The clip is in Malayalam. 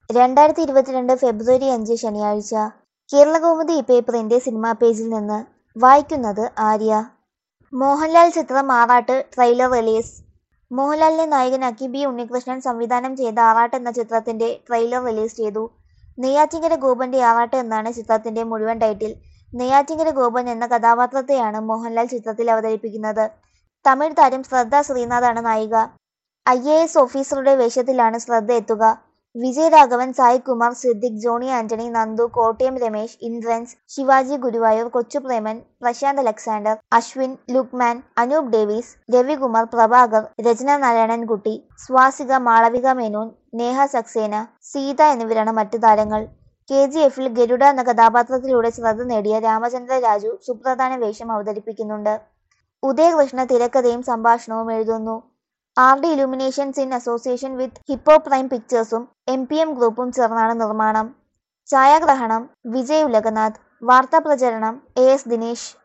രണ്ടായിരത്തി ഇരുപത്തിരണ്ട് ഫെബ്രുവരി അഞ്ച് ശനിയാഴ്ച കേരളകൗമുദി പേപ്പറിന്റെ സിനിമാ പേജിൽ നിന്ന് വായിക്കുന്നത് ആര്യ മോഹൻലാൽ ചിത്രം ആറാട്ട് ട്രെയിലർ റിലീസ് മോഹൻലാലിനെ നായകനാക്കി ബി ഉണ്ണികൃഷ്ണൻ സംവിധാനം ചെയ്ത ആറാട്ട് എന്ന ചിത്രത്തിന്റെ ട്രെയിലർ റിലീസ് ചെയ്തു നെയ്യാറ്റിങ്കര ഗോപന്റെ ആറാട്ട് എന്നാണ് ചിത്രത്തിന്റെ മുഴുവൻ ടൈറ്റിൽ നെയ്യാറ്റിങ്കര ഗോപൻ എന്ന കഥാപാത്രത്തെയാണ് മോഹൻലാൽ ചിത്രത്തിൽ അവതരിപ്പിക്കുന്നത് തമിഴ് താരം ശ്രദ്ധ ശ്രീനാഥാണ് നായിക ഐ എ എസ് ഓഫീസറുടെ വേഷത്തിലാണ് ശ്രദ്ധ എത്തുക വിജയ് രാഘവൻ സായ് കുമാർ സിദ്ദിഖ് ജോണി ആന്റണി നന്ദു കോട്ടയം രമേശ് ഇന്ദ്രൻസ് ശിവാജി ഗുരുവായൂർ കൊച്ചുപ്രേമൻ പ്രശാന്ത് അലക്സാണ്ടർ അശ്വിൻ ലുക്മാൻ അനൂപ് ഡേവിസ് രവികുമാർ പ്രഭാകർ രചന നാരായണൻകുട്ടി സ്വാസിക മാളവിക മേനോൻ നേഹ സക്സേന സീത എന്നിവരാണ് മറ്റു താരങ്ങൾ കെ ജി എഫിൽ ഗരുഡ എന്ന കഥാപാത്രത്തിലൂടെ ശ്രദ്ധ നേടിയ രാമചന്ദ്ര രാജു സുപ്രധാന വേഷം അവതരിപ്പിക്കുന്നുണ്ട് ഉദയകൃഷ്ണ തിരക്കഥയും സംഭാഷണവും എഴുതുന്നു R D Illuminations in association with Hippo Prime പിക്ചേഴ്സും എം പി എം ഗ്രൂപ്പും ചേർന്നാണ് നിർമ്മാണം ഛായാഗ്രഹണം വിജയ് ഉലകനാഥ് വാർത്താ പ്രചരണം എ എസ് ദിനേശ്